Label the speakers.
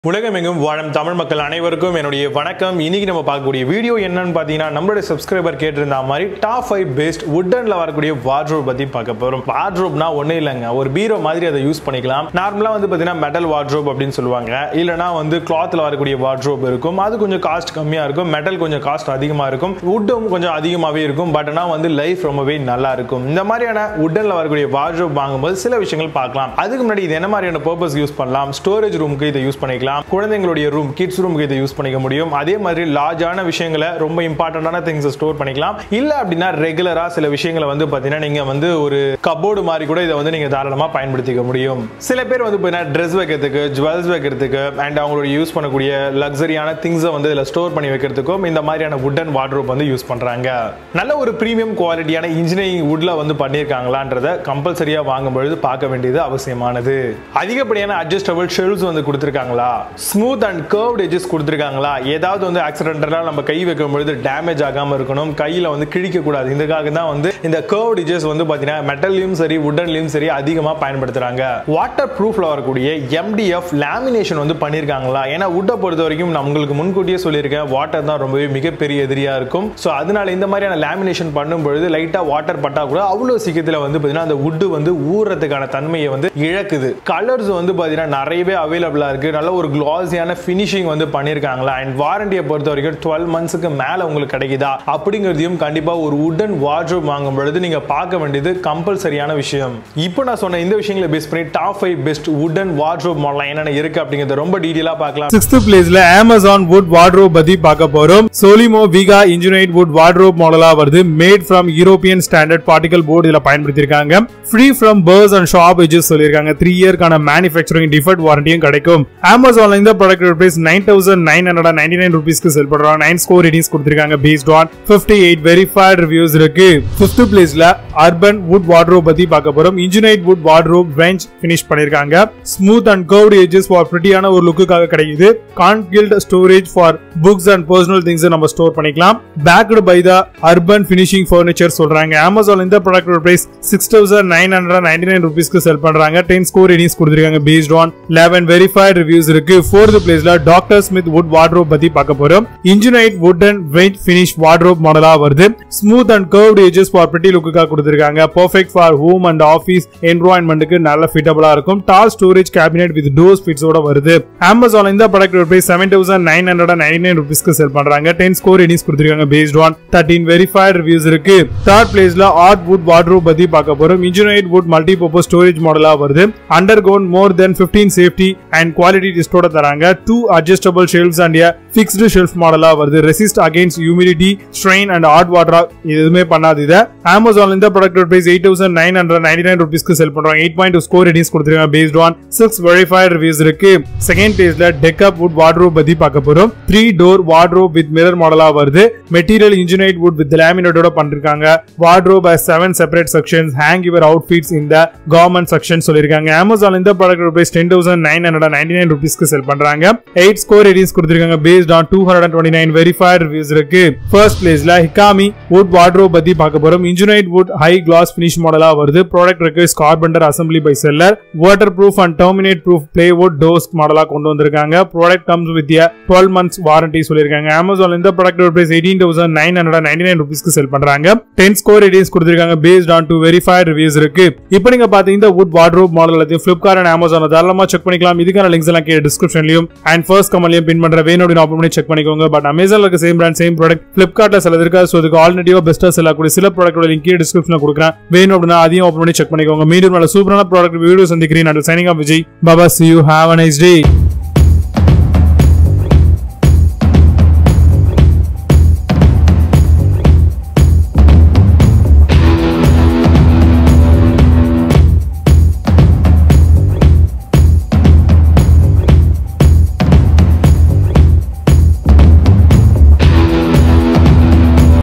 Speaker 1: உலகமெங்கும் வாழும் தமிழ் மக்கள் அனைவருக்கும் என்னுடைய வணக்கம் இன்னைக்கு நம்ம பார்க்கக்கூடிய வீடியோ என்னன்னு பார்த்தீங்கன்னா நம்மளுடைய சப்ஸ்கிரைபர் கேட்டிருந்த மாதிரி டாப் ஃபைவ் பெஸ்ட் வுட்டன்ல வரக்கூடிய வார்ட்ரோப் பத்தி பார்க்க போறோம் வார்ட்ரோப்னா ஒன்றும் இல்லைங்க ஒரு பீரோ மாதிரி அதை யூஸ் பண்ணிக்கலாம் நார்மலாக வந்து பார்த்தீங்கன்னா மெட்டல் வார்ட்ரோப் அப்படின்னு சொல்லுவாங்க இல்லைனா வந்து கிளாத்ல வரக்கூடிய வார்ட்ரோப் இருக்கும் அது கொஞ்சம் காஸ்ட் கம்மியாக இருக்கும் மெட்டல் கொஞ்சம் காஸ்ட் அதிகமாக இருக்கும் வுட்டும் கொஞ்சம் அதிகமாகவே இருக்கும் பட் ஆனால் வந்து லைஃப் ரொம்பவே நல்லா இருக்கும் இந்த மாதிரியான வுட்டன்ல வரக்கூடிய வார்ட்ரோப் வாங்கும்போது சில விஷயங்கள் பார்க்கலாம் அதுக்கு முன்னாடி இது என்ன மாதிரியான பர்பஸ் யூஸ் பண்ணலாம் ஸ்டோரேஜ் ரூமுக்கு இதை யூஸ் பண்ணிக்கலாம் குழந்தைங்களுடைய ரூம் கிட்ஸ் ரூமுக்கு இதை யூஸ் பண்ணிக்க முடியும் அதே மாதிரி லார்ஜான விஷயங்களை ரொம்ப இம்பார்ட்டன்டான திங்ஸ் ஸ்டோர் பண்ணிக்கலாம் இல்ல அப்படின்னா ரெகுலரா சில விஷயங்களை வந்து பாத்தீங்கன்னா நீங்க வந்து ஒரு கபோர்டு மாதிரி கூட இதை வந்து நீங்க தாராளமா பயன்படுத்திக்க முடியும் சில பேர் வந்து பாத்தீங்கன்னா ட்ரெஸ் வைக்கிறதுக்கு ஜுவல்ஸ் வைக்கிறதுக்கு அண்ட் அவங்களுடைய யூஸ் பண்ணக்கூடிய லக்ஸரியான திங்ஸை வந்து இதில் ஸ்டோர் பண்ணி வைக்கிறதுக்கும் இந்த மாதிரியான வுட்டன் வார்ட்ரோப் வந்து யூஸ் பண்றாங்க நல்ல ஒரு பிரீமியம் குவாலிட்டியான இன்ஜினியரிங் வுட்ல வந்து பண்ணியிருக்காங்களான்றத கம்பல்சரியா வாங்கும் பொழுது பார்க்க வேண்டியது அவசியமானது அதிகப்படியான அட்ஜஸ்டபிள் ஷெல்ஸ் வந்து கொடுத்துருக்காங்களா ஸ்மூத் அண்ட் கர்வ்ட் எஜஸ் கொடுத்துருக்காங்களா ஏதாவது வந்து ஆக்சிடென்டலாக நம்ம கை வைக்கும் பொழுது டேமேஜ் ஆகாமல் இருக்கணும் கையில் வந்து கிழிக்க கூடாது இதுக்காக தான் வந்து இந்த கர்வ்ட் எஜஸ் வந்து பார்த்தீங்கன்னா மெட்டல்லையும் சரி வுட்டன்லையும் சரி அதிகமாக பயன்படுத்துறாங்க வாட்டர் ப்ரூஃப்ல வரக்கூடிய எம்டிஎஃப் லேமினேஷன் வந்து பண்ணியிருக்காங்களா ஏன்னா வுட்டை பொறுத்த வரைக்கும் நான் உங்களுக்கு முன்கூட்டியே சொல்லியிருக்கேன் வாட்டர் தான் ரொம்பவே மிகப்பெரிய எதிரியா இருக்கும் ஸோ அதனால இந்த மாதிரியான லேமினேஷன் பண்ணும் பொழுது லைட்டாக வாட்டர் பட்டா கூட அவ்வளோ சீக்கிரத்தில் வந்து பார்த்தீங்கன்னா அந்த வுட்டு வந்து ஊறதுக்கான தன்மையை வந்து இழக்குது கலர்ஸ் வந்து பார்த்தீங்கன்னா நிறையவே அவைலபிளாக இருக்கு நல்ல ஒரு கிளாஸியான ஃபினிஷிங் வந்து பண்ணியிருக்காங்களா அண்ட் வாரண்டியை பொறுத்த வரைக்கும் டுவெல் மந்த்ஸுக்கு மேலே உங்களுக்கு கிடைக்குதா அப்படிங்கிறதையும் கண்டிப்பாக ஒரு உடன் வார்ட்ரோப் வாங்கும் பொழுது நீங்கள் பார்க்க வேண்டியது கம்பல்சரியான விஷயம் இப்போ நான் சொன்ன இந்த விஷயங்களை பேஸ் பண்ணி டாப் ஃபைவ் பெஸ்ட் உடன் வார்ட்ரோப் மாடலாம் என்னென்ன இருக்கு அப்படிங்கிறத ரொம்ப டீட்டெயிலாக பார்க்கலாம்
Speaker 2: சிக்ஸ்த் பிளேஸ்ல அமேசான் வுட் வார்ட்ரோப் பத்தி பார்க்க போறோம் Solimo Vika engineered wood wardrobe மாடலா வருது made from European standard particle board இதுல பயன்படுத்தியிருக்காங்க free from burrs and sharp edges சொல்லியிருக்காங்க த்ரீ இயர்க்கான மேனுஃபேக்சரிங் டிஃபெக்ட் வாரண்டியும் கிடைக்கும் அமேசான்ல இந்த product price nine thousand nine hundred ninety nine ருபீஸ்க்கு செல் பண்றாங்க நைன் ஸ்கோர் ரேட்டிங்ஸ் கொடுத்திருக்காங்க based on fifty eight verified reviews இருக்கு பிப்த் பிளேஸ்ல அர்பன் வுட் வார்ட்ரோப் பத்தி பார்க்க போறோம் engineered wood wardrobe wenge finish பண்ணிருக்காங்க smooth and curved edges for பிரிட்டியான ஒரு லுக்குக்காக கிடைக்குது concealed storage for books and personal things நம்ம ஸ்டோர் பண்ணிக்கலாம் backed by the Urban finishing furniture சொல்றாங்க அமேசான் இந்த product price six thousand nine hundred ninety nine ருபீஸ்க்கு செல் பண்றாங்க டென் ஸ்கோர் ரேட்டிங்ஸ் கொடுத்திருக்காங்க based on eleven verified reviews இருக்கு fourth பிளேஸ்ல doctor Smith wood wardrobe பத்தி பார்க்க போறோம் engineered wood and white finish wardrobe மாடலா வருது smooth and curved edges for pretty லுக்குக்காக கொடுத்திருக்காங்க perfect for home and office என்வரான்மெண்ட்டுக்கு நல்ல ஃபிட்டபிளா இருக்கும் tall storage cabinet with doors ஃபிட்ஸோட வருது அமேசான் இந்த product price seven thousand nine hundred ninety nine ருபீஸ்க்கு செல் பண்றாங்க டென் ஸ்கோர் ரேட்டிங்ஸ் கொடுத்திருக்காங்க based on thirteen verified reviews இருக்கு தேர்ட் பிளேஸ்ல ஆர்ட் வுட் வார்ட்ரோப் பத்தி பார்க்க போறோம் engineered wood multi purpose storage மாடலா வருது undergone more than fifteen safety and quality டெஸ்டோட தராங்க two adjustable shelves and fixed shelf மாடலா வருது resist against humidity strain and hot water இது எதுவுமே பண்ணாது இதை அமேசான் இந்த product price eight thousand nine hundred ninety nine ருபீஸ்க்கு செல் பண்றாங்க eight point two score ratings கொடுத்துருக்காங்க based on six verified reviews இருக்கு செகண்ட் பேஜ்ல டெக்கப் வுட் வார்ட்ரோப் பத்தி பார்க்க போறோம் three door wardrobe with mirror மாடலா வருது மெட்டீரியல் இன்ஜினைட் வுட் வித் லேமினேட்டோட பண்ணிருக்காங்க wardrobe seven separate sections hang your outfits இந்த கவர்மெண்ட் செக்ஷன் சொல்லிருக்காங்க அமேசான் இந்த product price ten thousand nine hundred ninety nine ருபீஸ்க்கு செல் பண்றாங்க எயிட் ஸ்கோர் ரேட்டிங்ஸ் கொடுத்திருக்காங்க based on two hundred twenty nine verified reviews இருக்கு first பிளேஸ்ல ஹிகாமி wood wardrobe பத்தி பார்க்க போறோம் engineered wood high gloss finish மாடலா வருது product request carpenter assembly by seller waterproof and termite proof plywood doors மாடலா கொண்டு வந்திருக்காங்க product comes with twelve months warranty சொல்லியிருக்காங்க அமேசான் இந்த product price eighteen thousand nine hundred ninety nine ருபீஸ்க்கு sell பண்றாங்க ten score ratings கொடுத்திருக்காங்க based on two verified reviews இருக்கு இப்போ நீங்க பாத்தீங்க இந்த வுட் வார்ட்ரோப் மாடல் எல்லாத்தையும் ஃபிளிப்கார்ட் அண்ட் அமேசான் தாராளமா செக் பண்ணிக்கலாம் இதுக்கான லிங்க்ஸ் எல்லாம் கீழே டிஸ்கிரிப்ஷன்லயும் அண்ட் ஃபர்ஸ்ட் கமலையும் பின் பண்ற வேணும் ஆப்பன் பண்ணி செக் பண்ணிக்கோங்க பட் அமேசான்ல இருக்க சேம் பிராண்ட் சேம் ப்ராடக்ட் ஃபிளிப்கார்ட்ல சில இருக்காது ஸோ அதுக்கு ஆல்ரெடியோ பெஸ்டா செல்லக்கூடிய சில ப்ராடக்டோட லிங்க் கீழே டிஸ்கிரிப்ஷன்ல கொடுக்குறேன் வேணும் அப்படின்னா அதையும் ஓப்பன் பண்ணி செக் பண்ணிக்கோங்க மீண்டும் நல்ல சூப்பரான ப்ராடக்ட் வீடியோ சந்திக்கிறேன் signing off Vijay Baba see you have a nice day